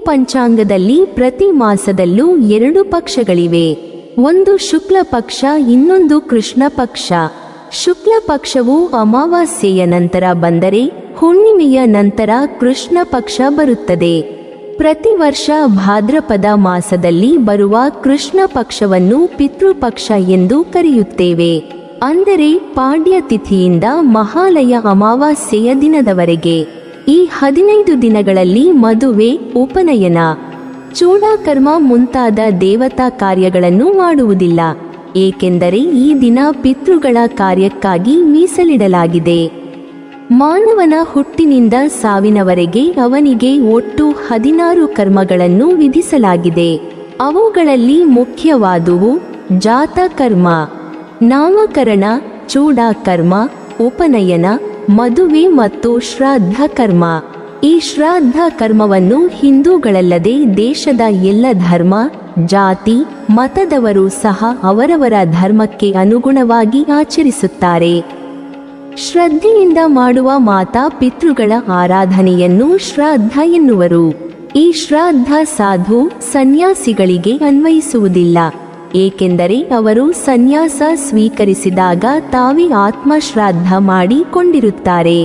ಪಂಚಾಂಗದಲ್ಲಿ ಪ್ರತಿ ಮಾಸದಲ್ಲೂ ಎರಡು ಪಕ್ಷಗಳಿವೆ ಒಂದು ಶುಕ್ಲ ಪಕ್ಷ ಇನ್ನೊಂದು ಕೃಷ್ಣ ಪಕ್ಷ ಶುಕ್ಲ ಪಕ್ಷವು ಅಮಾವಾಸ್ಯೆಯ ನಂತರ ಬಂದರೆ ಹುಣ್ಣಿಮೆಯ ನಂತರ ಕೃಷ್ಣ ಪಕ್ಷ ಬರುತ್ತದೆ ಪ್ರತಿ ವರ್ಷ ಭಾದ್ರಪದ ಮಾಸದಲ್ಲಿ ಬರುವ ಕೃಷ್ಣ ಪಕ್ಷವನ್ನು ಪಿತೃಪಕ್ಷ ಎಂದು ಕರೆಯುತ್ತೇವೆ ಅಂದರೆ ಪಾಡ್ಯ ತಿಥಿಯಿಂದ ಮಹಾಲಯ ಅಮಾವಾಸ್ಯೆಯ ದಿನದವರೆಗೆ ಈ ಹದಿನೈದು ದಿನಗಳಲ್ಲಿ ಮದುವೆ ಉಪನಯನ ಚೂಡಾಕರ್ಮ ಮುಂತಾದ ದೇವತಾ ಕಾರ್ಯಗಳನ್ನು ಮಾಡುವುದಿಲ್ಲ ಏಕೆಂದರೆ ಈ ದಿನ ಪಿತೃಗಳ ಕಾರ್ಯಕ್ಕಾಗಿ ಮೀಸಲಿಡಲಾಗಿದೆ ಮಾನವನ ಹುಟ್ಟಿನಿಂದ ಸಾವಿನವರೆಗೆ ಅವನಿಗೆ ಒಟ್ಟು ಹದಿನಾರು ಕರ್ಮಗಳನ್ನು ವಿಧಿಸಲಾಗಿದೆ ಅವುಗಳಲ್ಲಿ ಮುಖ್ಯವಾದುವು ಜಾತಕರ್ಮ ನಾಮಕರಣ ಚೂಡಾಕರ್ಮ ಉಪನಯನ ಮದುವೆ ಮತ್ತು ಶ್ರಾದ್ದ ಕರ್ಮ ಈ ಶ್ರಾದ್ದ ಕರ್ಮವನ್ನು ಹಿಂದೂಗಳಲ್ಲದೆ ದೇಶದ ಎಲ್ಲ ಧರ್ಮ ಜಾತಿ ಮತದವರು ಸಹ ಅವರವರ ಧರ್ಮಕ್ಕೆ ಅನುಗುಣವಾಗಿ ಆಚರಿಸುತ್ತಾರೆ ಶ್ರದ್ಧೆಯಿಂದ ಮಾಡುವ ಮಾತಾ ಪಿತೃಗಳ ಆರಾಧನೆಯನ್ನು ಶ್ರಾದ್ದ ಎನ್ನುವರು ಈ ಶ್ರಾದ್ದ ಸಾಧು ಸನ್ಯಾಸಿಗಳಿಗೆ ಅನ್ವಯಿಸುವುದಿಲ್ಲ ಏಕೆಂದರೆ ಅವರು ಸನ್ಯಾಸ ಸ್ವೀಕರಿಸಿದಾಗ ತಾವೇ ಆತ್ಮಶ್ರಾದ್ದ ಮಾಡಿಕೊಂಡಿರುತ್ತಾರೆ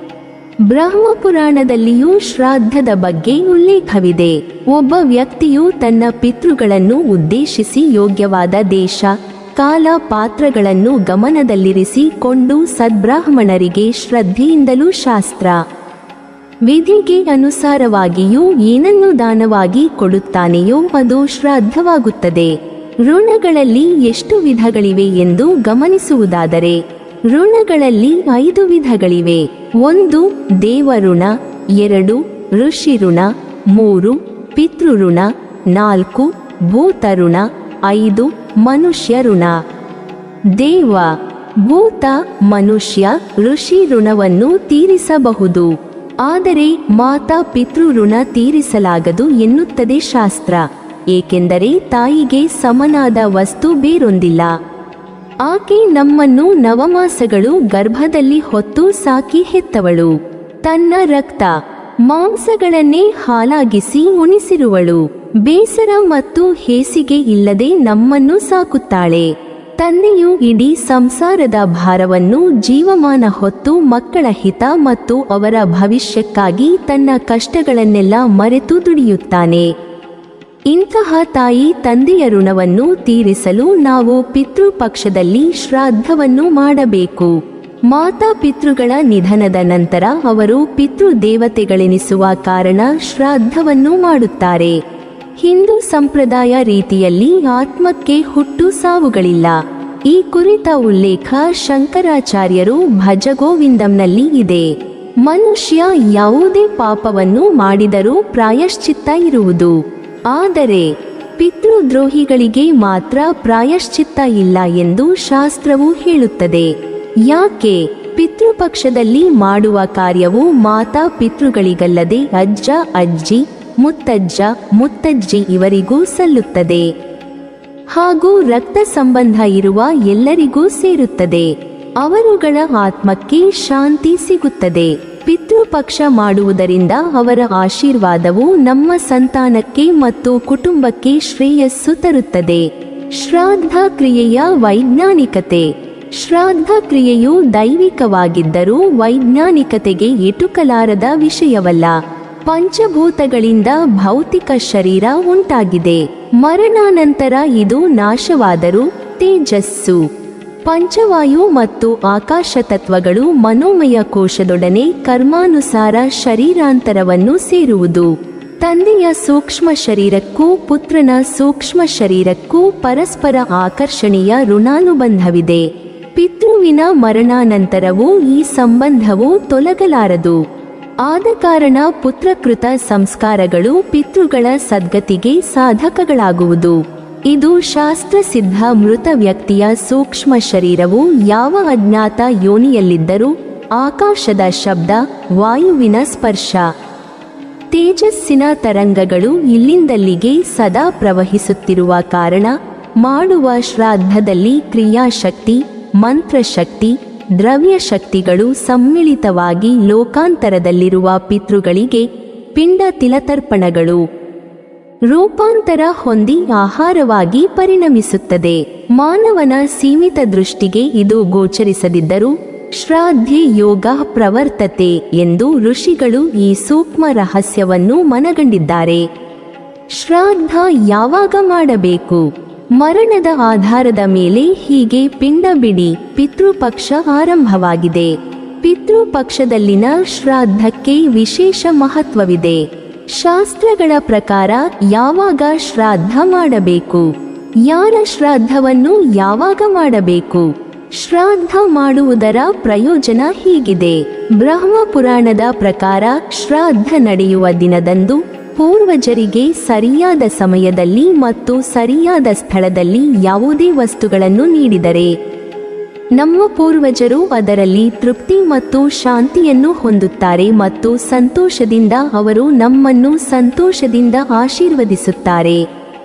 ಬ್ರಹ್ಮಪುರಾಣದಲ್ಲಿಯೂ ಶ್ರಾದ್ದದ ಬಗ್ಗೆ ಉಲ್ಲೇಖವಿದೆ ಒಬ್ಬ ವ್ಯಕ್ತಿಯು ತನ್ನ ಪಿತೃಗಳನ್ನು ಉದ್ದೇಶಿಸಿ ಯೋಗ್ಯವಾದ ದೇಶ ಕಾಲ ಪಾತ್ರಗಳನ್ನು ಗಮನದಲ್ಲಿರಿಸಿ ಕೊಂಡು ಸದ್ಬ್ರಾಹ್ಮಣರಿಗೆ ಶ್ರದ್ಧೆಯಿಂದಲೂ ಶಾಸ್ತ್ರ ವಿಧಿಗೆ ಅನುಸಾರವಾಗಿಯೂ ಏನನ್ನು ದಾನವಾಗಿ ಕೊಡುತ್ತಾನೆಯೋ ಅದು ಶ್ರಾದ್ದವಾಗುತ್ತದೆ ಋಣಗಳಲ್ಲಿ ಎಷ್ಟು ವಿಧಗಳಿವೆ ಎಂದು ಗಮನಿಸುವುದಾದರೆ ಋಣಗಳಲ್ಲಿ ಐದು ವಿಧಗಳಿವೆ ಒಂದು ದೇವಋಣ ಎರಡು ಋಷಿ ಋಣ ಮೂರು ಪಿತೃಋಣ ನಾಲ್ಕು ಭೂತಋಣ ಐದು ಮನುಷ್ಯ ಋಣ ದೇವ ಭೂತ ಮನುಷ್ಯ ಋಷಿ ಋಣವನ್ನು ತೀರಿಸಬಹುದು ಆದರೆ ಮಾತಾ ಪಿತೃ ಋಣ ತೀರಿಸಲಾಗದು ಎನ್ನುತ್ತದೆ ಶಾಸ್ತ್ರ ಏಕೆಂದರೆ ತಾಯಿಗೆ ಸಮನಾದ ವಸ್ತು ಬೇರೊಂದಿಲ್ಲ ಆಕೆ ನಮ್ಮನ್ನು ನವಮಾಸಗಳು ಗರ್ಭದಲ್ಲಿ ಹೊತ್ತು ಸಾಕಿ ಹೆತ್ತವಳು ತನ್ನ ರಕ್ತ ಮಾಂಸಗಳನ್ನೇ ಹಾಲಾಗಿಸಿ ಉಣಿಸಿರುವಳು ಬೇಸರ ಮತ್ತು ಹೇಸಿಗೆ ಇಲ್ಲದೆ ನಮ್ಮನ್ನು ಸಾಕುತ್ತಾಳೆ ತಂದೆಯು ಇಡೀ ಸಂಸಾರದ ಭಾರವನ್ನು ಜೀವಮಾನ ಹೊತ್ತು ಮಕ್ಕಳ ಹಿತ ಮತ್ತು ಅವರ ಭವಿಷ್ಯಕ್ಕಾಗಿ ತನ್ನ ಕಷ್ಟಗಳನ್ನೆಲ್ಲ ಮರೆತು ದುಡಿಯುತ್ತಾನೆ ಇಂತಹ ತಾಯಿ ತಂದೆಯ ಋಣವನ್ನು ತೀರಿಸಲು ನಾವು ಪಿತೃಪಕ್ಷದಲ್ಲಿ ಶ್ರಾದ್ದವನ್ನು ಮಾಡಬೇಕು ಮಾತಾ ಪಿತೃಗಳ ನಿಧನದ ನಂತರ ಅವರು ಪಿತೃ ದೇವತೆಗಳೆನಿಸುವ ಕಾರಣ ಶ್ರಾದ್ದವನ್ನು ಮಾಡುತ್ತಾರೆ ಹಿಂದೂ ಸಂಪ್ರದಾಯ ರೀತಿಯಲ್ಲಿ ಆತ್ಮಕ್ಕೆ ಹುಟ್ಟು ಸಾವುಗಳಿಲ್ಲ ಈ ಕುರಿತ ಉಲ್ಲೇಖ ಶಂಕರಾಚಾರ್ಯರು ಭಜಗೋವಿಂದಂನಲ್ಲಿ ಇದೆ ಮನುಷ್ಯ ಯಾವುದೇ ಪಾಪವನ್ನು ಮಾಡಿದರೂ ಪ್ರಾಯಶ್ಚಿತ್ತ ಇರುವುದು ಆದರೆ ಪಿತೃದ್ರೋಹಿಗಳಿಗೆ ಮಾತ್ರ ಪ್ರಾಯಶ್ಚಿತ್ತ ಇಲ್ಲ ಎಂದು ಶಾಸ್ತ್ರವು ಹೇಳುತ್ತದೆ ಯಾಕೆ ಪಿತೃಪಕ್ಷದಲ್ಲಿ ಮಾಡುವ ಕಾರ್ಯವು ಮಾತಾ ಪಿತೃಗಳಿಗಲ್ಲದೆ ಅಜ್ಜ ಅಜ್ಜಿ ಮುತ್ತಜ್ಜ ಮುತ್ತಜ್ಜಿ ಇವರಿಗೂ ಸಲ್ಲುತ್ತದೆ ಹಾಗೂ ರಕ್ತ ಸಂಬಂಧ ಇರುವ ಎಲ್ಲರಿಗೂ ಸೇರುತ್ತದೆ ಅವರುಗಳ ಆತ್ಮಕ್ಕೆ ಶಾಂತಿ ಸಿಗುತ್ತದೆ ಪಿತೃಪಕ್ಷ ಮಾಡುವುದರಿಂದ ಅವರ ಆಶೀರ್ವಾದವು ನಮ್ಮ ಸಂತಾನಕ್ಕೆ ಮತ್ತು ಕುಟುಂಬಕ್ಕೆ ಶ್ರೇಯಸ್ಸು ತರುತ್ತದೆ ಶ್ರಾದ್ದ ಕ್ರಿಯೆಯ ವೈಜ್ಞಾನಿಕತೆ ಶ್ರಾದ್ದ ಕ್ರಿಯೆಯು ದೈವಿಕವಾಗಿದ್ದರೂ ವೈಜ್ಞಾನಿಕತೆಗೆ ಎಟುಕಲಾರದ ವಿಷಯವಲ್ಲ ಪಂಚಭೂತಗಳಿಂದ ಭೌತಿಕ ಶರೀರ ಉಂಟಾಗಿದೆ ಮರಣಾನಂತರ ಇದು ನಾಶವಾದರೂ ತೇಜಸ್ಸು ಪಂಚವಾಯು ಮತ್ತು ಆಕಾಶ ತತ್ವಗಳು ಮನೋಮಯ ಕೋಶದೊಡನೆ ಕರ್ಮಾನುಸಾರ ಶರೀರಾಂತರವನ್ನು ಸೇರುವುದು ತಂದೆಯ ಸೂಕ್ಷ್ಮ ಶರೀರಕ್ಕೂ ಪುತ್ರನ ಸೂಕ್ಷ್ಮ ಶರೀರಕ್ಕೂ ಪರಸ್ಪರ ಆಕರ್ಷಣೆಯ ಋಣಾನುಬಂಧವಿದೆ ಪಿತೃವಿನ ಮರಣಾನಂತರವೂ ಈ ಸಂಬಂಧವು ತೊಲಗಲಾರದು ಆದ ಕಾರಣ ಪುತ್ರಕೃತ ಸಂಸ್ಕಾರಗಳು ಪಿತೃಗಳ ಸದ್ಗತಿಗೆ ಸಾಧಕಗಳಾಗುವುದು ಇದು ಶಾಸ್ತ್ರಸಿದ್ಧ ಮೃತ ವ್ಯಕ್ತಿಯ ಸೂಕ್ಷ್ಮ ಶರೀರವು ಯಾವ ಅಜ್ಞಾತ ಯೋನಿಯಲ್ಲಿದ್ದರೂ ಆಕಾಶದ ಶಬ್ದ ವಾಯುವಿನ ಸ್ಪರ್ಶ ತೇಜಸ್ಸಿನ ತರಂಗಗಳು ಇಲ್ಲಿಂದಲ್ಲಿಗೆ ಸದಾ ಪ್ರವಹಿಸುತ್ತಿರುವ ಕಾರಣ ಮಾಡುವ ಶ್ರಾದ್ದದಲ್ಲಿ ಕ್ರಿಯಾಶಕ್ತಿ ಮಂತ್ರಶಕ್ತಿ ದ್ರವ್ಯ ಶಕ್ತಿಗಳು ಸಮ್ಮಿಳಿತವಾಗಿ ಲೋಕಾಂತರದಲ್ಲಿರುವ ಪಿತೃಗಳಿಗೆ ಪಿಂಡ ತಿಲತರ್ಪಣಗಳು ರೂಪಾಂತರ ಹೊಂದಿ ಆಹಾರವಾಗಿ ಪರಿಣಮಿಸುತ್ತದೆ ಮಾನವನ ಸೀಮಿತ ದೃಷ್ಟಿಗೆ ಇದು ಗೋಚರಿಸದಿದ್ದರೂ ಶ್ರಾದ್ಧೆ ಯೋಗ ಪ್ರವರ್ತತೆ ಎಂದು ಋಷಿಗಳು ಈ ಸೂಕ್ಷ್ಮ ರಹಸ್ಯವನ್ನು ಮನಗಂಡಿದ್ದಾರೆ ಶ್ರಾದ್ದ ಯಾವಾಗ ಮಾಡಬೇಕು ಮರಣದ ಆಧಾರದ ಮೇಲೆ ಹೀಗೆ ಪಿಂಡ ಬಿಡಿ ಪಿತೃಪಕ್ಷ ಆರಂಭವಾಗಿದೆ ಪಿತೃಪಕ್ಷದಲ್ಲಿನ ಶ್ರಾದ್ದಕ್ಕೆ ವಿಶೇಷ ಮಹತ್ವವಿದೆ ಶಾಸ್ತ್ರಗಳ ಪ್ರಕಾರ ಯಾವಾಗ ಶ್ರಾದ್ದ ಮಾಡಬೇಕು ಯಾರ ಶ್ರಾದ್ದವನ್ನು ಯಾವಾಗ ಮಾಡಬೇಕು ಶ್ರಾದ್ದ ಮಾಡುವುದರ ಪ್ರಯೋಜನ ಹೀಗಿದೆ ಬ್ರಹ್ಮ ಪುರಾಣದ ಪ್ರಕಾರ ಶ್ರಾದ್ದ ನಡೆಯುವ ದಿನದಂದು ಪೂರ್ವಜರಿಗೆ ಸರಿಯಾದ ಸಮಯದಲ್ಲಿ ಮತ್ತು ಸರಿಯಾದ ಸ್ಥಳದಲ್ಲಿ ಯಾವುದೇ ವಸ್ತುಗಳನ್ನು ನೀಡಿದರೆ ನಮ್ಮ ಪೂರ್ವಜರು ಅದರಲ್ಲಿ ತೃಪ್ತಿ ಮತ್ತು ಶಾಂತಿಯನ್ನು ಹೊಂದುತ್ತಾರೆ ಮತ್ತು ಸಂತೋಷದಿಂದ ಅವರು ನಮ್ಮನ್ನು ಸಂತೋಷದಿಂದ ಆಶೀರ್ವದಿಸುತ್ತಾರೆ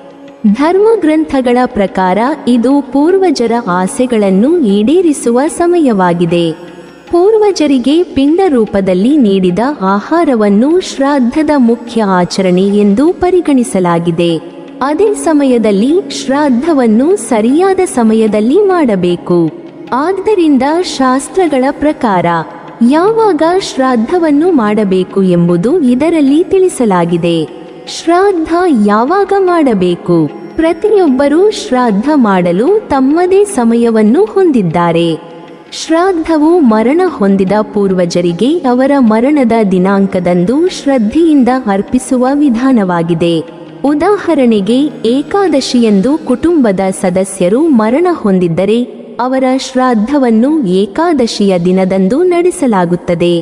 ಧರ್ಮಗ್ರಂಥಗಳ ಪ್ರಕಾರ ಇದು ಪೂರ್ವಜರ ಆಸೆಗಳನ್ನು ಈಡೇರಿಸುವ ಸಮಯವಾಗಿದೆ ಪೂರ್ವಜರಿಗೆ ಪಿಂಡ ರೂಪದಲ್ಲಿ ನೀಡಿದ ಆಹಾರವನ್ನು ಶ್ರಾದ್ದದ ಮುಖ್ಯ ಆಚರಣೆ ಎಂದು ಪರಿಗಣಿಸಲಾಗಿದೆ ಅದೇ ಸಮಯದಲ್ಲಿ ಶ್ರಾದ್ದವನ್ನು ಸರಿಯಾದ ಸಮಯದಲ್ಲಿ ಮಾಡಬೇಕು ಆದ್ದರಿಂದ ಶಾಸ್ತ್ರಗಳ ಪ್ರಕಾರ ಯಾವಾಗ ಶ್ರಾದ್ದವನ್ನು ಮಾಡಬೇಕು ಎಂಬುದು ಇದರಲ್ಲಿ ತಿಳಿಸಲಾಗಿದೆ ಶ್ರಾದ್ದ ಯಾವಾಗ ಮಾಡಬೇಕು ಪ್ರತಿಯೊಬ್ಬರೂ ಶ್ರಾದ್ದ ಮಾಡಲು ತಮ್ಮದೇ ಸಮಯವನ್ನು ಹೊಂದಿದ್ದಾರೆ ಶ್ರಾದ್ದವು ಮರಣ ಹೊಂದಿದ ಪೂರ್ವಜರಿಗೆ ಅವರ ಮರಣದ ದಿನಾಂಕದಂದು ಶ್ರದ್ಧೆಯಿಂದ ಅರ್ಪಿಸುವ ವಿಧಾನವಾಗಿದೆ ಉದಾಹರಣೆಗೆ ಏಕಾದಶಿಯಂದು ಕುಟುಂಬದ ಸದಸ್ಯರು ಮರಣ ಹೊಂದಿದ್ದರೆ ಅವರ ಶ್ರಾದ್ದವನ್ನು ಏಕಾದಶಿಯ ದಿನದಂದು ನಡೆಸಲಾಗುತ್ತದೆ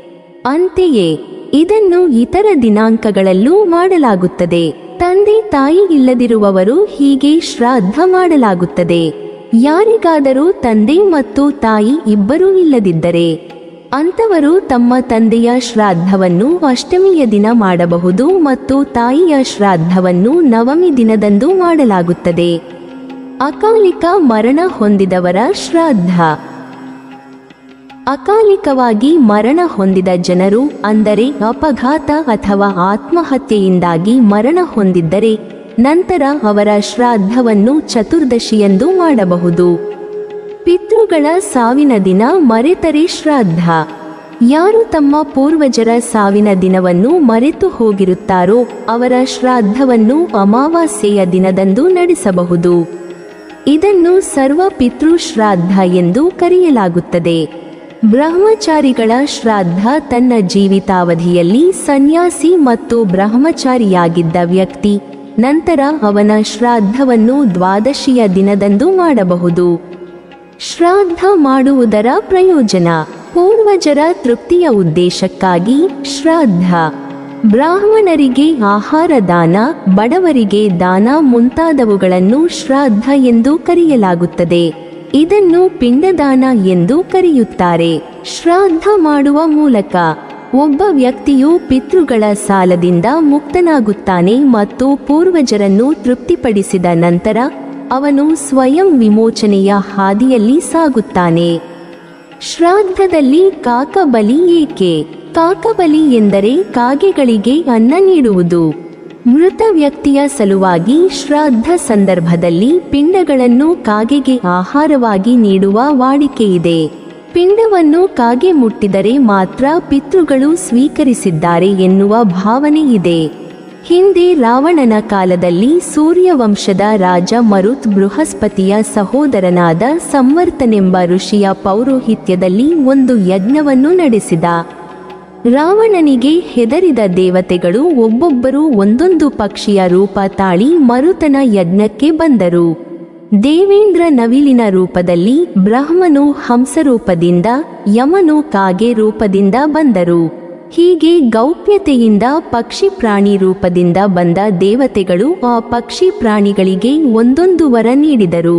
ಅಂತೆಯೇ ಇದನ್ನು ಇತರ ದಿನಾಂಕಗಳಲ್ಲೂ ಮಾಡಲಾಗುತ್ತದೆ ತಂದೆ ತಾಯಿ ಇಲ್ಲದಿರುವವರು ಹೀಗೆ ಶ್ರಾದ್ದ ಮಾಡಲಾಗುತ್ತದೆ ಯಾರಿಗಾದರೂ ತಂದೆ ಮತ್ತು ತಾಯಿ ಇಬ್ಬರೂ ಇಲ್ಲದಿದ್ದರೆ ಅಂತವರು ತಮ್ಮ ತಂದೆಯ ಶ್ರಾದ್ದವನ್ನು ಅಷ್ಟಮಿಯ ದಿನ ಮಾಡಬಹುದು ಮತ್ತು ತಾಯಿಯ ಶ್ರಾದ್ದವನ್ನು ನವಮಿ ದಿನದಂದು ಮಾಡಲಾಗುತ್ತದೆ ಅಕಾಲಿಕ ಮರಣ ಹೊಂದಿದವರ ಶ್ರಾದ್ದ ಅಕಾಲಿಕವಾಗಿ ಮರಣ ಹೊಂದಿದ ಜನರು ಅಂದರೆ ಅಪಘಾತ ಅಥವಾ ಆತ್ಮಹತ್ಯೆಯಿಂದಾಗಿ ಮರಣ ಹೊಂದಿದ್ದರೆ ನಂತರ ಅವರ ಶ್ರಾದ್ದವನ್ನು ಚತುರ್ದಶಿಯಂದು ಮಾಡಬಹುದು ಪಿತೃಗಳ ಸಾವಿನ ದಿನ ಮರೆತರೆ ಶ್ರಾದ್ದ ಯಾರು ತಮ್ಮ ಪೂರ್ವಜರ ಸಾವಿನ ದಿನವನ್ನು ಮರೆತು ಹೋಗಿರುತ್ತಾರೋ ಅವರ ಶ್ರಾದ್ದವನ್ನು ಅಮಾವಾಸ್ಯೆಯ ದಿನದಂದು ನಡೆಸಬಹುದು ಇದನ್ನು ಸರ್ವ ಪಿತೃ ಶ್ರಾದ್ದ ಎಂದು ಕರೆಯಲಾಗುತ್ತದೆ ಬ್ರಹ್ಮಚಾರಿಗಳ ಶ್ರಾದ್ದ ತನ್ನ ಜೀವಿತಾವಧಿಯಲ್ಲಿ ಸನ್ಯಾಸಿ ಮತ್ತು ಬ್ರಹ್ಮಚಾರಿಯಾಗಿದ್ದ ವ್ಯಕ್ತಿ ನಂತರ ಅವನ ಶ್ರಾದ್ದವನ್ನು ದ್ವಾದಶಿಯ ದಿನದಂದು ಮಾಡಬಹುದು ಶ್ರಾದ್ದ ಮಾಡುವುದರ ಪ್ರಯೋಜನ ಪೂರ್ವಜರ ತೃಪ್ತಿಯ ಉದ್ದೇಶಕ್ಕಾಗಿ ಶ್ರಾದ್ದ ಬ್ರಾಹ್ಮಣರಿಗೆ ಆಹಾರ ದಾನ ಬಡವರಿಗೆ ದಾನ ಮುಂತಾದವುಗಳನ್ನು ಶ್ರಾದ್ದ ಎಂದು ಕರೆಯಲಾಗುತ್ತದೆ ಇದನ್ನು ಪಿಂಡದಾನ ಎಂದು ಕರೆಯುತ್ತಾರೆ ಶ್ರಾದ್ದ ಮಾಡುವ ಮೂಲಕ ಒಬ್ಬ ವ್ಯಕ್ತಿಯು ಪಿತೃಗಳ ಸಾಲದಿಂದ ಮುಕ್ತನಾಗುತ್ತಾನೆ ಮತ್ತು ಪೂರ್ವಜರನ್ನು ತೃಪ್ತಿಪಡಿಸಿದ ನಂತರ ಅವನು ಸ್ವಯಂ ವಿಮೋಚನೆಯ ಹಾದಿಯಲ್ಲಿ ಸಾಗುತ್ತಾನೆ ಶ್ರಾದ್ದದಲ್ಲಿ ಕಾಕಬಲಿ ಏಕೆ ಕಾಕಬಲಿ ಎಂದರೆ ಕಾಗೆಗಳಿಗೆ ಅನ್ನ ನೀಡುವುದು ಮೃತ ವ್ಯಕ್ತಿಯ ಸಲುವಾಗಿ ಶ್ರಾದ್ದ ಸಂದರ್ಭದಲ್ಲಿ ಪಿಂಡಗಳನ್ನು ಕಾಗೆಗೆ ಆಹಾರವಾಗಿ ನೀಡುವ ವಾಡಿಕೆಯಿದೆ ಪಿಂಡವನ್ನು ಕಾಗೆ ಮುಟ್ಟಿದರೆ ಮಾತ್ರ ಪಿತೃಗಳು ಸ್ವೀಕರಿಸಿದ್ದಾರೆ ಎನ್ನುವ ಭಾವನೆ ಇದೆ ಹಿಂದೆ ರಾವಣನ ಕಾಲದಲ್ಲಿ ಸೂರ್ಯವಂಶದ ರಾಜ ಮರುತ್ ಬೃಹಸ್ಪತಿಯ ಸಹೋದರನಾದ ಸಂವರ್ತನೆಂಬ ಋಷಿಯ ಪೌರೋಹಿತ್ಯದಲ್ಲಿ ಒಂದು ಯಜ್ಞವನ್ನು ನಡೆಸಿದ ರಾವಣನಿಗೆ ಹೆದರಿದ ದೇವತೆಗಳು ಒಬ್ಬೊಬ್ಬರು ಒಂದೊಂದು ಪಕ್ಷಿಯ ರೂಪ ತಾಳಿ ಮರುತನ ಯಜ್ಞಕ್ಕೆ ಬಂದರು ದೇವೇಂದ್ರ ನವಿಲಿನ ರೂಪದಲ್ಲಿ ಬ್ರಹ್ಮನು ಹಂಸರೂಪದಿಂದ ಯಮನು ಕಾಗೆ ರೂಪದಿಂದ ಬಂದರು ಹೀಗೆ ಗೌಪ್ಯತೆಯಿಂದ ಪಕ್ಷಿ ಪ್ರಾಣಿ ರೂಪದಿಂದ ಬಂದ ದೇವತೆಗಳು ಆ ಪಕ್ಷಿ ಪ್ರಾಣಿಗಳಿಗೆ ಒಂದೊಂದು ವರ ನೀಡಿದರು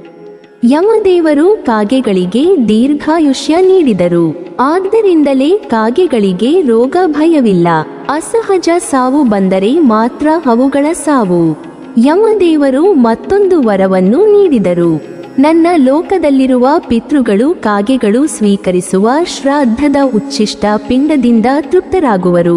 ಯಮದೇವರು ಕಾಗೆಗಳಿಗೆ ದೀರ್ಘಾಯುಷ್ಯ ನೀಡಿದರು ಆದ್ದರಿಂದಲೇ ಕಾಗೆಗಳಿಗೆ ರೋಗ ಭಯವಿಲ್ಲ ಅಸಹಜ ಸಾವು ಬಂದರೆ ಮಾತ್ರ ಅವುಗಳ ಸಾವು ಯಮದೇವರು ಮತ್ತೊಂದು ವರವನ್ನು ನೀಡಿದರು ನನ್ನ ಲೋಕದಲ್ಲಿರುವ ಪಿತೃಗಳು ಕಾಗೆಗಳು ಸ್ವೀಕರಿಸುವ ಶ್ರಾದ್ದದ ಉಚ್ಛಿಷ್ಟ ಪಿಂಡದಿಂದ ತೃಪ್ತರಾಗುವರು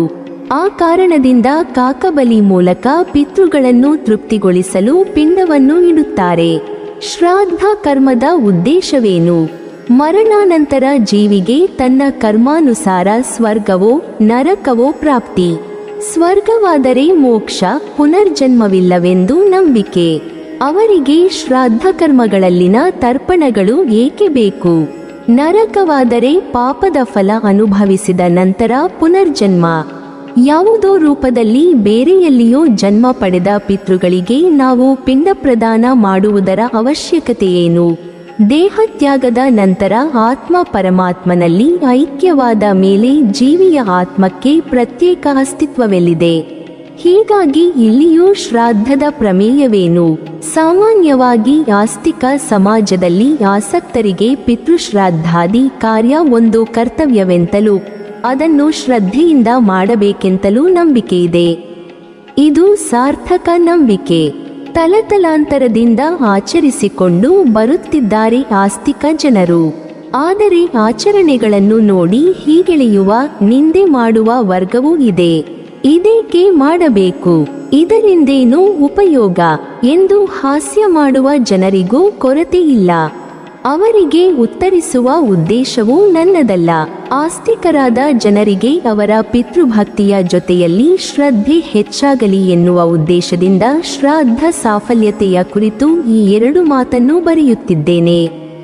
ಆ ಕಾರಣದಿಂದ ಕಾಕಬಲಿ ಮೂಲಕ ಪಿತೃಗಳನ್ನು ತೃಪ್ತಿಗೊಳಿಸಲು ಪಿಂಡವನ್ನು ಇಡುತ್ತಾರೆ ಶ್ರಾದ್ದ ಕರ್ಮದ ಉದ್ದೇಶವೇನು ಮರಣಾನಂತರ ಜೀವಿಗೆ ತನ್ನ ಕರ್ಮಾನುಸಾರ ಸ್ವರ್ಗವೋ ನರಕವೋ ಪ್ರಾಪ್ತಿ ಸ್ವರ್ಗವಾದರೆ ಮೋಕ್ಷ ಪುನರ್ಜನ್ಮವಿಲ್ಲವೆಂದು ನಂಬಿಕೆ ಅವರಿಗೆ ಶ್ರಾದ್ದ ಕರ್ಮಗಳಲ್ಲಿನ ತರ್ಪಣಗಳು ಏಕೆ ಬೇಕು ನರಕವಾದರೆ ಪಾಪದ ಫಲ ಅನುಭವಿಸಿದ ನಂತರ ಪುನರ್ಜನ್ಮ ಯಾವುದೋ ರೂಪದಲ್ಲಿ ಬೇರೆಯಲ್ಲಿಯೋ ಜನ್ಮ ಪಡೆದ ಪಿತೃಗಳಿಗೆ ನಾವು ಪಿಂಡ ಪ್ರದಾನ ಮಾಡುವುದರ ಅವಶ್ಯಕತೆಯೇನು ದೇಹತ್ಯಾಗದ ನಂತರ ಆತ್ಮ ಪರಮಾತ್ಮನಲ್ಲಿ ಐಕ್ಯವಾದ ಮೇಲೆ ಜೀವಿಯ ಆತ್ಮಕ್ಕೆ ಪ್ರತ್ಯೇಕ ಅಸ್ತಿತ್ವವೆಲ್ಲಿದೆ ಹೀಗಾಗಿ ಇಲ್ಲಿಯೂ ಶ್ರಾದ್ದದ ಪ್ರಮೇಯವೇನು ಸಾಮಾನ್ಯವಾಗಿ ಆಸ್ತಿಕ ಸಮಾಜದಲ್ಲಿ ಆಸಕ್ತರಿಗೆ ಪಿತೃಶ್ರಾದ್ದಾದಿ ಕಾರ್ಯ ಒಂದು ಕರ್ತವ್ಯವೆಂತಲೂ ಅದನ್ನು ಶ್ರದ್ಧೆಯಿಂದ ಮಾಡಬೇಕೆಂತಲೂ ನಂಬಿಕೆಯಿದೆ ಇದು ಸಾರ್ಥಕ ನಂಬಿಕೆ ತಲತಲಾಂತರದಿಂದ ಆಚರಿಸಿಕೊಂಡು ಬರುತ್ತಿದ್ದಾರೆ ಆಸ್ತಿಕ ಜನರು ಆದರೆ ಆಚರಣೆಗಳನ್ನು ನೋಡಿ ಹೀಗೆಳೆಯುವ ನಿಂದೆ ಮಾಡುವ ವರ್ಗವೂ ಇದೆ ಇದೇಕೆ ಮಾಡಬೇಕು ಇದರಿಂದೇನು ಉಪಯೋಗ ಎಂದು ಹಾಸ್ಯ ಮಾಡುವ ಜನರಿಗೂ ಕೊರತೆ ಇಲ್ಲ ಅವರಿಗೆ ಉತ್ತರಿಸುವ ಉದ್ದೇಶವೂ ನನ್ನದಲ್ಲ ಆಸ್ತಿಕರಾದ ಜನರಿಗೆ ಅವರ ಪಿತೃಭಕ್ತಿಯ ಜೊತೆಯಲ್ಲಿ ಶ್ರದ್ಧೆ ಹೆಚ್ಚಾಗಲಿ ಎನ್ನುವ ಉದ್ದೇಶದಿಂದ ಶ್ರಾದ್ದ ಸಾಫಲ್ಯತೆಯ ಕುರಿತು ಈ ಎರಡು ಮಾತನ್ನು ಬರೆಯುತ್ತಿದ್ದೇನೆ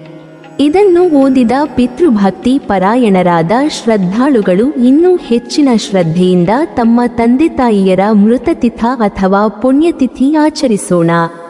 ಇದನ್ನು ಓದಿದ ಪಿತೃಭಕ್ತಿ ಪರಾಯಣರಾದ ಶ್ರದ್ಧಾಳುಗಳು ಇನ್ನೂ ಹೆಚ್ಚಿನ ಶ್ರದ್ಧೆಯಿಂದ ತಮ್ಮ ತಂದೆ ತಾಯಿಯರ ಮೃತತಿಥ ಅಥವಾ ಪುಣ್ಯತಿಥಿ ಆಚರಿಸೋಣ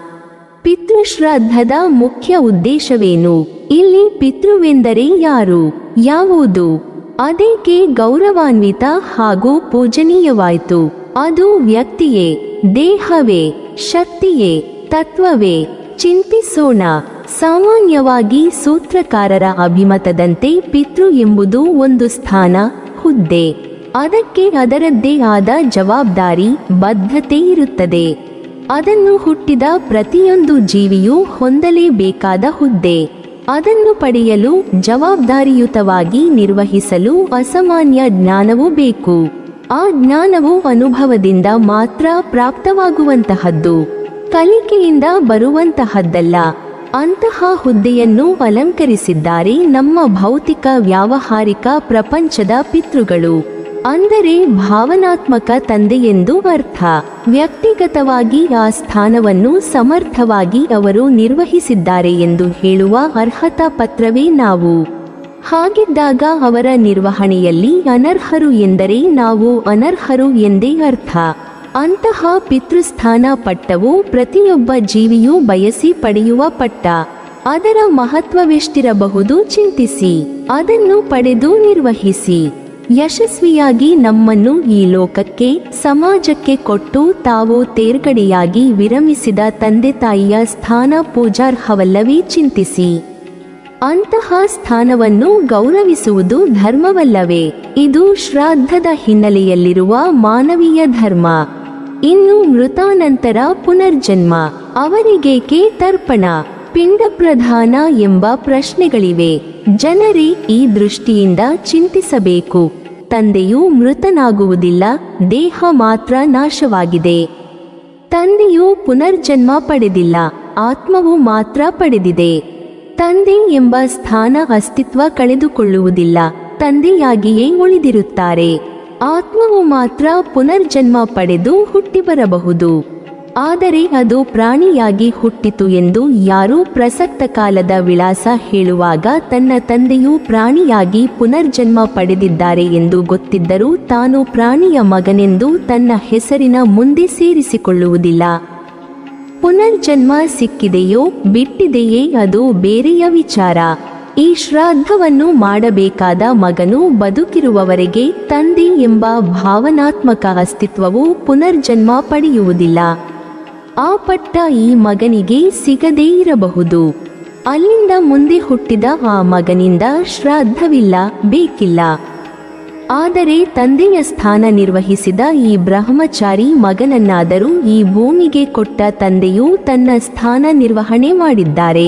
ಪಿತೃಶ್ರಾದ್ದದ ಮುಖ್ಯ ಉದ್ದೇಶವೇನು ಇಲ್ಲಿ ಪಿತೃವೆಂದರೆ ಯಾರು ಯಾವುದು ಅದೇಕೆ ಗೌರವಾನ್ವಿತ ಹಾಗೂ ಪೂಜನೀಯವಾಯಿತು ಅದು ವ್ಯಕ್ತಿಯೇ ದೇಹವೇ ಶಕ್ತಿಯೇ ತತ್ವವೇ ಚಿಂತಿಸೋಣ ಸಾಮಾನ್ಯವಾಗಿ ಸೂತ್ರಕಾರರ ಅಭಿಮತದಂತೆ ಪಿತೃ ಎಂಬುದು ಒಂದು ಸ್ಥಾನ ಹುದ್ದೆ ಅದಕ್ಕೆ ಅದರದ್ದೇ ಆದ ಜವಾಬ್ದಾರಿ ಬದ್ಧತೆ ಇರುತ್ತದೆ ಅದನ್ನು ಹುಟ್ಟಿದ ಪ್ರತಿಯೊಂದು ಜೀವಿಯೂ ಹೊಂದಲೇಬೇಕಾದ ಹುದ್ದೆ ಅದನ್ನು ಪಡೆಯಲು ಜವಾಬ್ದಾರಿಯುತವಾಗಿ ನಿರ್ವಹಿಸಲು ಅಸಾಮಾನ್ಯ ಜ್ಞಾನವೂ ಬೇಕು ಆ ಜ್ಞಾನವು ಅನುಭವದಿಂದ ಮಾತ್ರ ಪ್ರಾಪ್ತವಾಗುವಂತಹದ್ದು ಕಲಿಕೆಯಿಂದ ಬರುವಂತಹದ್ದಲ್ಲ ಅಂತಹ ಹುದ್ದೆಯನ್ನು ಅಲಂಕರಿಸಿದ್ದಾರೆ ನಮ್ಮ ಭೌತಿಕ ವ್ಯಾವಹಾರಿಕ ಪ್ರಪಂಚದ ಪಿತೃಗಳು ಅಂದರೆ ಭಾವನಾತ್ಮಕ ತಂದೆಯೆಂದು ಅರ್ಥ ವ್ಯಕ್ತಿಗತವಾಗಿ ಆ ಸ್ಥಾನವನ್ನು ಸಮರ್ಥವಾಗಿ ಅವರು ನಿರ್ವಹಿಸಿದ್ದಾರೆ ಎಂದು ಹೇಳುವ ಅರ್ಹತಾ ಪತ್ರವೇ ನಾವು ಹಾಗಿದ್ದಾಗ ಅವರ ನಿರ್ವಹಣೆಯಲ್ಲಿ ಅನರ್ಹರು ಎಂದರೆ ನಾವು ಅನರ್ಹರು ಎಂದೇ ಅರ್ಥ ಅಂತಹ ಪಿತೃಸ್ಥಾನ ಪಟ್ಟವು ಪ್ರತಿಯೊಬ್ಬ ಜೀವಿಯೂ ಬಯಸಿ ಪಡೆಯುವ ಪಟ್ಟ ಅದರ ಮಹತ್ವವೆಷ್ಟಿರಬಹುದು ಚಿಂತಿಸಿ ಅದನ್ನು ಪಡೆದು ನಿರ್ವಹಿಸಿ ಯಶಸ್ವಿಯಾಗಿ ನಮ್ಮನ್ನು ಈ ಲೋಕಕ್ಕೆ ಸಮಾಜಕ್ಕೆ ಕೊಟ್ಟು ತಾವು ತೇರ್ಗಡೆಯಾಗಿ ವಿರಮಿಸಿದ ತಂದೆ ತಾಯಿಯ ಸ್ಥಾನ ಪೂಜಾರ್ಹವಲ್ಲವೇ ಚಿಂತಿಸಿ ಅಂತಹ ಸ್ಥಾನವನ್ನು ಗೌರವಿಸುವುದು ಧರ್ಮವಲ್ಲವೇ ಇದು ಶ್ರಾದ್ದದ ಹಿನ್ನೆಲೆಯಲ್ಲಿರುವ ಮಾನವೀಯ ಧರ್ಮ ಇನ್ನು ಮೃತಾನಂತರ ಪುನರ್ಜನ್ಮ ಅವರಿಗೇಕೆ ತರ್ಪಣ ಪಿಂಡ ಪ್ರಧಾನ ಎಂಬ ಪ್ರಶ್ನೆಗಳಿವೆ ಜನರೇ ಈ ದೃಷ್ಟಿಯಿಂದ ಚಿಂತಿಸಬೇಕು ತಂದೆಯು ಮೃತನಾಗುವುದಿಲ್ಲ ದೇಹ ಮಾತ್ರ ನಾಶವಾಗಿದೆ ತಂದೆಯು ಪುನರ್ಜನ್ಮ ಪಡೆದಿಲ್ಲ ಆತ್ಮವು ಮಾತ್ರ ಪಡೆದಿದೆ ತಂದೆ ಎಂಬ ಸ್ಥಾನ ಅಸ್ತಿತ್ವ ಕಳೆದುಕೊಳ್ಳುವುದಿಲ್ಲ ತಂದೆಯಾಗಿಯೇ ಉಳಿದಿರುತ್ತಾರೆ ಆತ್ಮವು ಮಾತ್ರ ಪುನರ್ಜನ್ಮ ಪಡೆದು ಹುಟ್ಟಿ ಬರಬಹುದು ಆದರೆ ಅದು ಪ್ರಾಣಿಯಾಗಿ ಹುಟ್ಟಿತು ಎಂದು ಯಾರೂ ಪ್ರಸಕ್ತ ಕಾಲದ ವಿಳಾಸ ಹೇಳುವಾಗ ತನ್ನ ತಂದೆಯು ಪ್ರಾಣಿಯಾಗಿ ಪುನರ್ಜನ್ಮ ಪಡೆದಿದ್ದಾರೆ ಎಂದು ಗೊತ್ತಿದ್ದರೂ ತಾನು ಪ್ರಾಣಿಯ ಮಗನೆಂದು ತನ್ನ ಹೆಸರಿನ ಮುಂದೆ ಸೇರಿಸಿಕೊಳ್ಳುವುದಿಲ್ಲ ಪುನರ್ಜನ್ಮ ಸಿಕ್ಕಿದೆಯೋ ಬಿಟ್ಟಿದೆಯೇ ಅದು ಬೇರೆಯ ವಿಚಾರ ಈ ಶ್ರಾದ್ದವನ್ನು ಮಾಡಬೇಕಾದ ಮಗನು ಬದುಕಿರುವವರೆಗೆ ತಂದೆ ಎಂಬ ಭಾವನಾತ್ಮಕ ಅಸ್ತಿತ್ವವು ಪುನರ್ಜನ್ಮ ಪಡೆಯುವುದಿಲ್ಲ ಆ ಪಟ್ಟ ಈ ಮಗನಿಗೆ ಸಿಗದೇ ಇರಬಹುದು ಅಲ್ಲಿಂದ ಮುಂದೆ ಹುಟ್ಟಿದ ಆ ಮಗನಿಂದ ಶ್ರಾದ್ದವಿಲ್ಲ ಬೇಕಿಲ್ಲ ಆದರೆ ತಂದೆಯ ಸ್ಥಾನ ನಿರ್ವಹಿಸಿದ ಈ ಬ್ರಹ್ಮಚಾರಿ ಮಗನನ್ನಾದರೂ ಈ ಭೂಮಿಗೆ ಕೊಟ್ಟ ತಂದೆಯು ತನ್ನ ಸ್ಥಾನ ನಿರ್ವಹಣೆ ಮಾಡಿದ್ದಾರೆ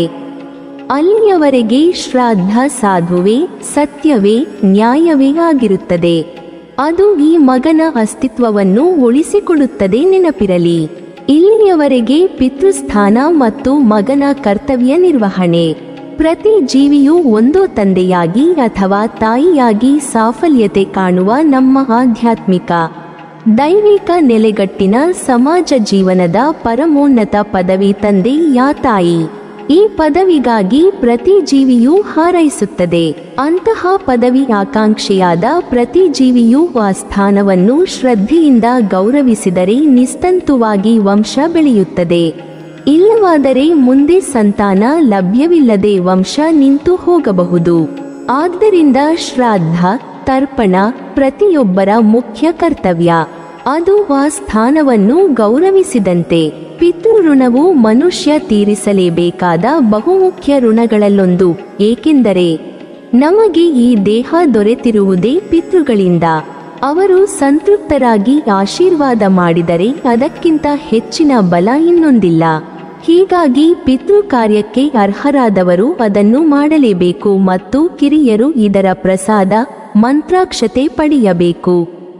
ಅಲ್ಲಿಯವರೆಗೆ ಶ್ರಾದ್ದ ಸಾಧುವೇ ಸತ್ಯವೇ ನ್ಯಾಯವೇ ಆಗಿರುತ್ತದೆ ಅದು ಈ ಮಗನ ಅಸ್ತಿತ್ವವನ್ನು ಉಳಿಸಿಕೊಳ್ಳುತ್ತದೆ ನೆನಪಿರಲಿ ಇಲ್ಲಿಯವರೆಗೆ ಪಿತೃಸ್ಥಾನ ಮತ್ತು ಮಗನ ಕರ್ತವ್ಯ ನಿರ್ವಹಣೆ ಪ್ರತಿ ಜೀವಿಯೂ ಒಂದೋ ತಂದೆಯಾಗಿ ಅಥವಾ ತಾಯಿಯಾಗಿ ಸಾಫಲ್ಯತೆ ಕಾಣುವ ನಮ್ಮ ಆಧ್ಯಾತ್ಮಿಕ ದೈವಿಕ ನೆಲೆಗಟ್ಟಿನ ಸಮಾಜ ಜೀವನದ ಪರಮೋನ್ನತ ಪದವಿ ತಂದೆ ಯಾ ತಾಯಿ ಈ ಪದವಿಗಾಗಿ ಪ್ರತಿ ಜೀವಿಯೂ ಹಾರೈಸುತ್ತದೆ ಅಂತಹ ಪದವಿ ಆಕಾಂಕ್ಷೆಯಾದ ಪ್ರತಿ ಜೀವಿಯೂ ಆ ಸ್ಥಾನವನ್ನು ಶ್ರದ್ಧೆಯಿಂದ ಗೌರವಿಸಿದರೆ ನಿಸ್ತಂತುವಾಗಿ ವಂಶ ಬೆಳೆಯುತ್ತದೆ ಇಲ್ಲವಾದರೆ ಮುಂದೆ ಸಂತಾನ ಲಭ್ಯವಿಲ್ಲದೆ ವಂಶ ನಿಂತು ಹೋಗಬಹುದು ಆದ್ದರಿಂದ ಶ್ರಾದ್ದ ತರ್ಪಣ ಪ್ರತಿಯೊಬ್ಬರ ಮುಖ್ಯ ಕರ್ತವ್ಯ ಅದು ಆ ಸ್ಥಾನವನ್ನು ಗೌರವಿಸಿದಂತೆ ಪಿತೃಋಣವು ಮನುಷ್ಯ ತೀರಿಸಲೇಬೇಕಾದ ಬಹುಮುಖ್ಯ ಋಣಗಳಲ್ಲೊಂದು ಏಕೆಂದರೆ ನಮಗೆ ಈ ದೇಹ ದೊರೆತಿರುವುದೇ ಪಿತೃಗಳಿಂದ ಅವರು ಸಂತೃಪ್ತರಾಗಿ ಆಶೀರ್ವಾದ ಮಾಡಿದರೆ ಅದಕ್ಕಿಂತ ಹೆಚ್ಚಿನ ಬಲ ಇನ್ನೊಂದಿಲ್ಲ ಹೀಗಾಗಿ ಪಿತೃ ಕಾರ್ಯಕ್ಕೆ ಅರ್ಹರಾದವರು ಅದನ್ನು ಮಾಡಲೇಬೇಕು ಮತ್ತು ಕಿರಿಯರು ಇದರ ಪ್ರಸಾದ ಮಂತ್ರಾಕ್ಷತೆ ಪಡೆಯಬೇಕು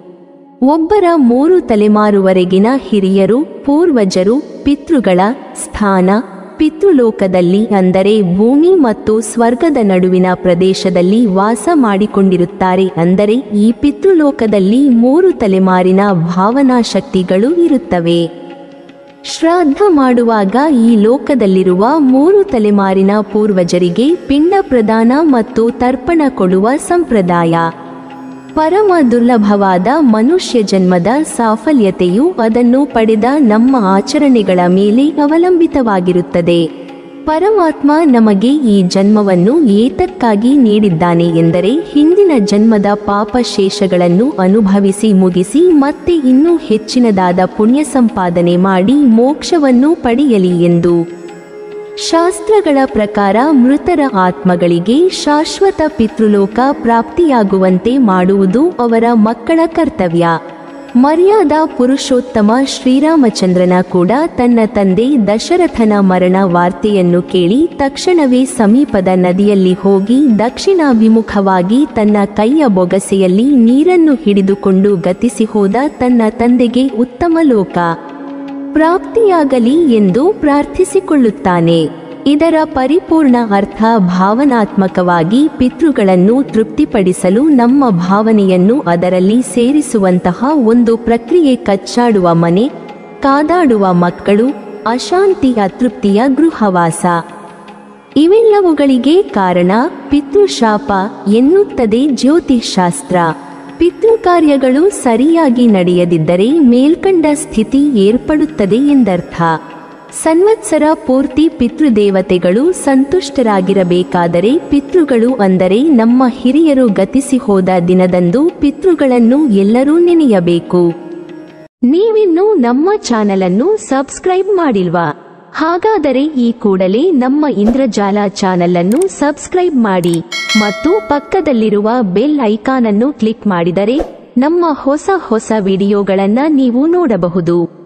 ಒಬ್ಬರ ಮೂರು ತಲೆಮಾರುವರೆಗಿನ ಹಿರಿಯರು ಪೂರ್ವಜರು ಪಿತೃಗಳ ಸ್ಥಾನ ಪಿತೃಲೋಕದಲ್ಲಿ ಅಂದರೆ ಭೂಮಿ ಮತ್ತು ಸ್ವರ್ಗದ ನಡುವಿನ ಪ್ರದೇಶದಲ್ಲಿ ವಾಸ ಮಾಡಿಕೊಂಡಿರುತ್ತಾರೆ ಅಂದರೆ ಈ ಪಿತೃಲೋಕದಲ್ಲಿ ಮೂರು ತಲೆಮಾರಿನ ಭಾವನಾ ಶಕ್ತಿಗಳು ಇರುತ್ತವೆ ಶ್ರಾದ್ದ ಮಾಡುವಾಗ ಈ ಲೋಕದಲ್ಲಿರುವ ಮೂರು ತಲೆಮಾರಿನ ಪೂರ್ವಜರಿಗೆ ಪಿಂಡ ಪ್ರದಾನ ಮತ್ತು ತರ್ಪಣ ಕೊಡುವ ಸಂಪ್ರದಾಯ ಪರಮ ದುರ್ಲಭವಾದ ಮನುಷ್ಯ ಜನ್ಮದ ಸಾಫಲ್ಯತೆಯು ಅದನ್ನು ಪಡೆದ ನಮ್ಮ ಆಚರಣೆಗಳ ಮೇಲೆ ಅವಲಂಬಿತವಾಗಿರುತ್ತದೆ ಪರಮಾತ್ಮ ನಮಗೆ ಈ ಜನ್ಮವನ್ನು ಏತಕ್ಕಾಗಿ ನೀಡಿದ್ದಾನೆ ಎಂದರೆ ಹಿಂದಿನ ಜನ್ಮದ ಪಾಪ ಶೇಷಗಳನ್ನು ಅನುಭವಿಸಿ ಮುಗಿಸಿ ಮತ್ತೆ ಇನ್ನೂ ಹೆಚ್ಚಿನದಾದ ಪುಣ್ಯ ಸಂಪಾದನೆ ಮಾಡಿ ಮೋಕ್ಷವನ್ನು ಪಡೆಯಲಿ ಎಂದು ಶಾಸ್ತ್ರಗಳ ಪ್ರಕಾರ ಮೃತರ ಆತ್ಮಗಳಿಗೆ ಶಾಶ್ವತ ಪಿತೃಲೋಕ ಪ್ರಾಪ್ತಿಯಾಗುವಂತೆ ಮಾಡುವುದು ಅವರ ಮಕ್ಕಳ ಕರ್ತವ್ಯ ಮರ್ಯಾದಾ ಪುರುಷೋತ್ತಮ ಶ್ರೀರಾಮಚಂದ್ರನ ಕೂಡ ತನ್ನ ತಂದೆ ದಶರಥನ ಮರಣ ವಾರ್ತೆಯನ್ನು ಕೇಳಿ ತಕ್ಷಣವೇ ಸಮೀಪದ ನದಿಯಲ್ಲಿ ಹೋಗಿ ದಕ್ಷಿಣಾಭಿಮುಖವಾಗಿ ತನ್ನ ಕೈಯ ಬೊಗಸೆಯಲ್ಲಿ ನೀರನ್ನು ಹಿಡಿದುಕೊಂಡು ಗತಿಸಿ ಹೋದ ತನ್ನ ತಂದೆಗೆ ಉತ್ತಮ ಲೋಕ ಪ್ರಾಪ್ತಿಯಾಗಲಿ ಎಂದು ಪ್ರಾರ್ಥಿಸಿಕೊಳ್ಳುತ್ತಾನೆ ಇದರ ಪರಿಪೂರ್ಣ ಅರ್ಥ ಭಾವನಾತ್ಮಕವಾಗಿ ಪಿತೃಗಳನ್ನು ತೃಪ್ತಿಪಡಿಸಲು ನಮ್ಮ ಭಾವನೆಯನ್ನು ಅದರಲ್ಲಿ ಸೇರಿಸುವಂತಹ ಒಂದು ಪ್ರಕ್ರಿಯೆ ಕಚ್ಚಾಡುವ ಮನೆ ಕಾದಾಡುವ ಮಕ್ಕಳು ಅಶಾಂತಿ ಅತೃಪ್ತಿಯ ಗೃಹವಾಸ ಇವೆಲ್ಲವುಗಳಿಗೆ ಕಾರಣ ಪಿತೃಶಾಪ ಎನ್ನುತ್ತದೆ ಜ್ಯೋತಿಷಾಸ್ತ್ರ ಪಿತೃಕಾರ್ಯಗಳು ಸರಿಯಾಗಿ ನಡೆಯದಿದ್ದರೆ ಮೇಲ್ಕಂಡ ಸ್ಥಿತಿ ಏರ್ಪಡುತ್ತದೆ ಎಂದರ್ಥ ಸಂವತ್ಸರ ಪೂರ್ತಿ ಪಿತೃದೇವತೆಗಳು ಸಂತುಷ್ಟರಾಗಿರಬೇಕಾದರೆ ಪಿತೃಗಳು ಅಂದರೆ ನಮ್ಮ ಹಿರಿಯರು ಗತಿಸಿ ಹೋದ ದಿನದಂದು ಪಿತೃಗಳನ್ನು ಎಲ್ಲರೂ ನೆನೆಯಬೇಕು ನೀವಿನ್ನೂ ನಮ್ಮ ಚಾನಲನ್ನು ಸಬ್ಸ್ಕ್ರೈಬ್ ಮಾಡಿಲ್ವಾ ಹಾಗಾದರೆ ಈ ಕೂಡಲೇ ನಮ್ಮ ಇಂದ್ರಜಾಲ ಚಾನಲ್ ಅನ್ನು ಸಬ್ಸ್ಕ್ರೈಬ್ ಮಾಡಿ ಮತ್ತು ಪಕ್ಕದಲ್ಲಿರುವ ಬೆಲ್ ಐಕಾನ್ ಅನ್ನು ಕ್ಲಿಕ್ ಮಾಡಿದರೆ ನಮ್ಮ ಹೊಸ ಹೊಸ ವಿಡಿಯೋಗಳನ್ನ ನೀವು ನೋಡಬಹುದು